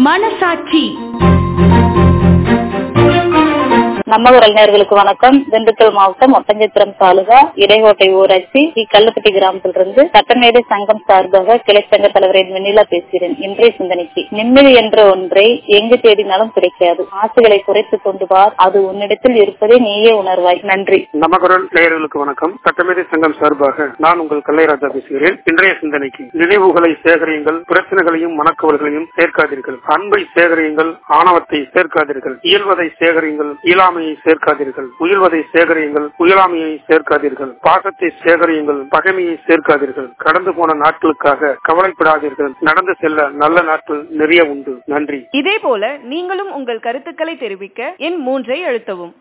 மனசாட்சி நம்ம உறவினர்களுக்கு வணக்கம் திண்டுக்கல் மாவட்டம் ஒட்டஞ்சத்திரம் தாலுகா இடைக்கோட்டை ஊராட்சி டி கல்லுப்பட்டி கிராமத்திலிருந்து சட்டமேதை சங்கம் சார்பாக கிளை சங்க தலைவரின் வெண்ணிலா பேசுகிறேன் இன்றைய சிந்தனைக்கு நிம்மதி என்ற ஒன்றை எங்கு தேடினாலும் கிடைக்காது ஆசைகளை குறைத்துக் கொண்டு பார் அது உன்னிடத்தில் இருப்பதை நீயே உணர்வாய் நன்றி நமக்குரல் நேயர்களுக்கு வணக்கம் சட்டமேதை சங்கம் சார்பாக நான் உங்கள் கல்லைராஜா பேசுகிறேன் இன்றைய சிந்தனைக்கு நினைவுகளை சேகரியுங்கள் பிரச்சனைகளையும் மனக்கவல்களையும் சேர்க்காதீர்கள் அன்பை சேகரியுங்கள் ஆணவத்தை சேர்க்காதீர்கள் இயல்வதை சேகரியுங்கள் இயலாமையை சேர்க்காதீர்கள் உயிர்வதை சேகரியுங்கள் உயலாமையை சேர்க்காதீர்கள் பாசத்தை சேகரியுங்கள் பகைமையை சேர்க்காதீர்கள் கடந்து போன நாட்களுக்காக கவலைப்படாதீர்கள் நடந்து செல்ல நல்ல நாட்கள் நிறைய உண்டு நன்றி இதே போல நீங்களும் உங்கள் கருத்துக்களை தெரிவிக்க எண் மூன்றை அழுத்தவும்